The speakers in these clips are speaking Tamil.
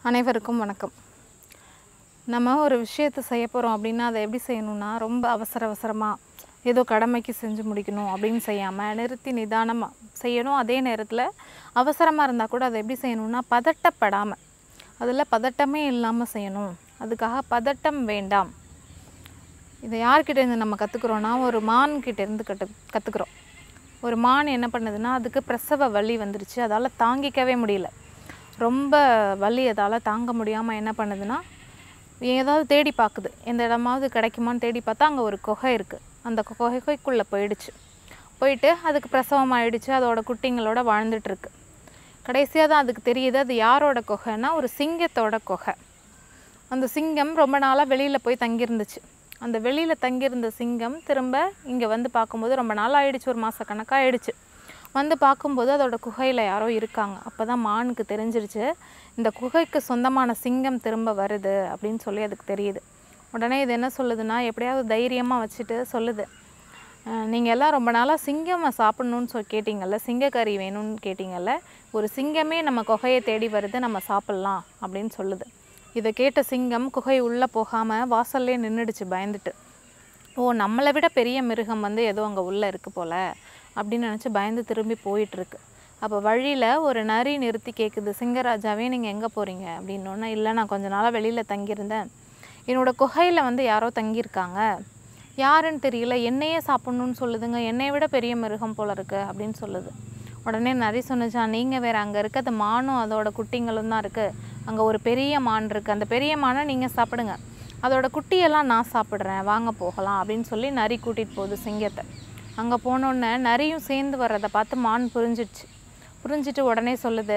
அனைவருக்கும் வணக்கம் நம்ம ஒரு விஷயத்தை செய்ய போகிறோம் அப்படின்னா அதை எப்படி செய்யணும்னா ரொம்ப அவசர அவசரமாக ஏதோ கடமைக்கு செஞ்சு முடிக்கணும் அப்படின்னு செய்யாமல் நிறுத்தி நிதானமாக செய்யணும் அதே நேரத்தில் அவசரமாக இருந்தால் கூட அதை எப்படி செய்யணும்னா பதட்டப்படாமல் அதில் பதட்டமே இல்லாமல் செய்யணும் அதுக்காக பதட்டம் வேண்டாம் இதை யார்கிட்டேருந்து நம்ம கற்றுக்குறோன்னா ஒரு மான் கிட்டேருந்து கற்று கற்றுக்குறோம் ஒரு மான் என்ன பண்ணுதுன்னா அதுக்கு பிரசவ வலி வந்துருச்சு அதால் தாங்கிக்கவே முடியல ரொம்ப வலி அதால் தாங்க முடியாமல் என்ன பண்ணுதுன்னா ஏதாவது தேடி பார்க்குது எந்த இடமாவது கிடைக்குமான்னு தேடி பார்த்தா அங்கே ஒரு குகை இருக்குது அந்த குகைக்குள்ளே போயிடுச்சு போயிட்டு அதுக்கு பிரசவம் ஆயிடுச்சு அதோட குட்டிங்களோட வாழ்ந்துட்டுருக்கு கடைசியாக தான் அதுக்கு தெரியுது அது யாரோட குகைன்னா ஒரு சிங்கத்தோட குகை அந்த சிங்கம் ரொம்ப நாளாக வெளியில் போய் தங்கியிருந்துச்சு அந்த வெளியில் தங்கியிருந்த சிங்கம் திரும்ப இங்கே வந்து பார்க்கும்போது ரொம்ப நாள் ஆயிடுச்சு ஒரு மாத கணக்காக ஆயிடுச்சு வந்து பார்க்கும்போது அதோட குகையில் யாரோ இருக்காங்க அப்போ தான் மானுக்கு தெரிஞ்சிருச்சு இந்த குகைக்கு சொந்தமான சிங்கம் திரும்ப வருது அப்படின்னு சொல்லி அதுக்கு தெரியுது உடனே இது என்ன சொல்லுதுன்னா எப்படியாவது தைரியமாக வச்சுட்டு சொல்லுது நீங்கள் எல்லாம் ரொம்ப நாளாக சிங்கமை சாப்பிட்ணுன்னு சொல்லி கேட்டிங்கல்ல சிங்கக்கறி வேணும்னு கேட்டிங்கல்ல ஒரு சிங்கமே நம்ம குகையை தேடி வருது நம்ம சாப்பிட்லாம் அப்படின்னு சொல்லுது இதை கேட்ட சிங்கம் குகை உள்ளே போகாமல் வாசல்லே நின்றுடுச்சு பயந்துட்டு ஓ நம்மளை விட பெரிய மிருகம் வந்து ஏதோ அங்கே உள்ளே இருக்குது போல் அப்படின்னு நினச்சி பயந்து திரும்பி போயிட்டுருக்கு அப்போ வழியில் ஒரு நரி நிறுத்தி கேட்குது சிங்கராஜாவே நீங்கள் எங்கே போகிறீங்க அப்படின்னோடனே இல்லை நான் கொஞ்ச நாளாக வெளியில் தங்கியிருந்தேன் என்னோடய குகையில் வந்து யாரோ தங்கியிருக்காங்க யாருன்னு தெரியல என்னையே சாப்பிட்ணுன்னு சொல்லுதுங்க என்னையை விட பெரிய மிருகம் போல இருக்கு அப்படின்னு சொல்லுது உடனே நரி சொன்னுச்சா நீங்கள் வேறு அங்கே இருக்க அந்த மானும் அதோட குட்டிங்களும் தான் இருக்குது அங்கே ஒரு பெரிய மான் இருக்குது அந்த பெரிய மானை நீங்கள் சாப்பிடுங்க அதோட குட்டியெல்லாம் நான் சாப்பிட்றேன் வாங்க போகலாம் அப்படின்னு சொல்லி நரி கூட்டிகிட்டு போகுது சிங்கத்தை அங்கே போனோடனே நரியும் சேர்ந்து வர்றதை பார்த்து மான் புரிஞ்சிடுச்சு புரிஞ்சிட்டு உடனே சொல்லுது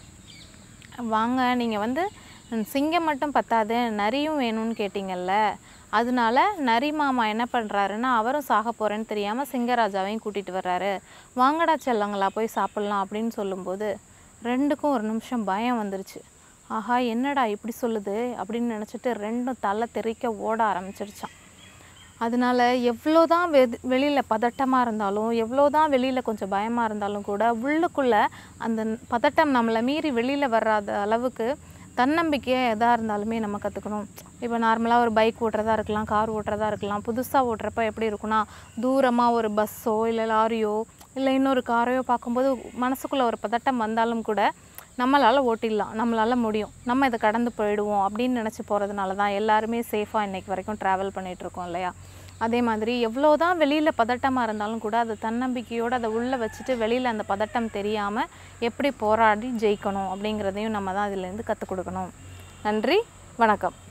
வாங்க நீங்கள் வந்து சிங்கம் மட்டும் பத்தாது நரியும் வேணும்னு கேட்டிங்கல்ல அதனால நரி மாமா என்ன பண்ணுறாருன்னா அவரும் சாக போகிறேன்னு தெரியாமல் சிங்கராஜாவையும் கூட்டிகிட்டு வர்றாரு வாங்கடா செல்லங்களா போய் சாப்பிட்லாம் அப்படின்னு சொல்லும்போது ரெண்டுக்கும் ஒரு நிமிஷம் பயம் வந்துருச்சு ஆஹா என்னடா இப்படி சொல்லுது அப்படின்னு நினச்சிட்டு ரெண்டும் தலை தெறிக்க ஓட ஆரம்பிச்சிருச்சான் அதனால எவ்வளோ தான் வெ வெளியில் பதட்டமாக இருந்தாலும் எவ்வளோ தான் வெளியில் கொஞ்சம் பயமாக இருந்தாலும் கூட உள்ளுக்குள்ளே அந்த பதட்டம் நம்மளை மீறி வெளியில் வராத அளவுக்கு தன்னம்பிக்கையாக எதாக இருந்தாலுமே நம்ம கற்றுக்கணும் இப்போ நார்மலாக ஒரு பைக் ஓட்டுறதா இருக்கலாம் கார் ஓட்டுறதா இருக்கலாம் புதுசாக ஓட்டுறப்ப எப்படி இருக்குன்னா தூரமாக ஒரு பஸ்ஸோ இல்லை லாரியோ இல்லை இன்னொரு காரையோ பார்க்கும்போது மனசுக்குள்ளே ஒரு பதட்டம் வந்தாலும் கூட நம்மளால் ஓட்டிடலாம் நம்மளால் முடியும் நம்ம இதை கடந்து போயிடுவோம் அப்படின்னு நினச்சி போகிறதுனால தான் எல்லாருமே சேஃபாக இன்றைக்கி வரைக்கும் ட்ராவல் பண்ணிகிட்ருக்கோம் இல்லையா அதே மாதிரி எவ்வளோ தான் வெளியில் பதட்டமாக இருந்தாலும் கூட அது தன்னம்பிக்கையோடு அதை உள்ளே வச்சுட்டு வெளியில் அந்த பதட்டம் தெரியாமல் எப்படி போராடி ஜெயிக்கணும் அப்படிங்கிறதையும் நம்ம தான் இதிலேருந்து கற்றுக் கொடுக்கணும் நன்றி வணக்கம்